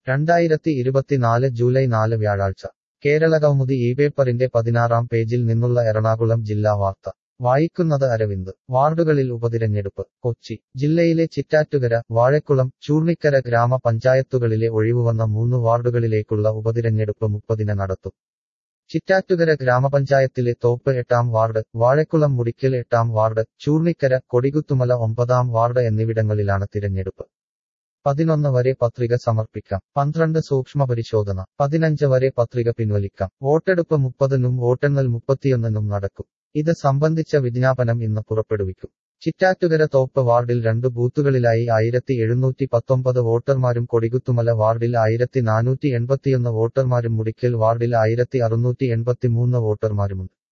രണ്ടായിരത്തി ഇരുപത്തിനാല് ജൂലൈ നാല് വ്യാഴാഴ്ച കേരളകൗമുദി ഈ പേപ്പറിന്റെ പതിനാറാം പേജിൽ നിന്നുള്ള എറണാകുളം ജില്ലാ വാർത്ത വായിക്കുന്നത് അരവിന്ദ് വാർഡുകളിൽ ഉപതിരഞ്ഞെടുപ്പ് കൊച്ചി ജില്ലയിലെ ചിറ്റാറ്റുകര വാഴക്കുളം ചൂർണിക്കര ഗ്രാമപഞ്ചായത്തുകളിലെ ഒഴിവുവന്ന മൂന്ന് വാർഡുകളിലേക്കുള്ള ഉപതിരഞ്ഞെടുപ്പ് മുപ്പതിന് നടത്തും ചിറ്റാറ്റുകര ഗ്രാമപഞ്ചായത്തിലെ തോപ്പ് എട്ടാം വാർഡ് വാഴക്കുളം മുടിക്കൽ എട്ടാം വാർഡ് ചൂർണിക്കര കൊടികുത്തുമല ഒമ്പതാം വാർഡ് എന്നിവിടങ്ങളിലാണ് തിരഞ്ഞെടുപ്പ് പതിനൊന്ന് വരെ പത്രിക സമർപ്പിക്കാം പന്ത്രണ്ട് സൂക്ഷ്മ പരിശോധന പതിനഞ്ച് വരെ പത്രിക പിൻവലിക്കാം വോട്ടെടുപ്പ് മുപ്പതിനും വോട്ടെണ്ണൽ മുപ്പത്തിയൊന്നിനും നടക്കും ഇത് സംബന്ധിച്ച വിജ്ഞാപനം ഇന്ന് പുറപ്പെടുവിക്കും ചിറ്റാറ്റുകര തോപ്പ് വാർഡിൽ രണ്ട് ബൂത്തുകളിലായി ആയിരത്തി എഴുന്നൂറ്റി പത്തൊമ്പത് വോട്ടർമാരും കൊടികുത്തുമല വാർഡിൽ ആയിരത്തി നാനൂറ്റി എൺപത്തിയൊന്ന് വോട്ടർമാരും മുടിക്കൽ വാർഡിൽ ആയിരത്തി അറുന്നൂറ്റി എൺപത്തിമൂന്ന് വോട്ടർമാരുമുണ്ട്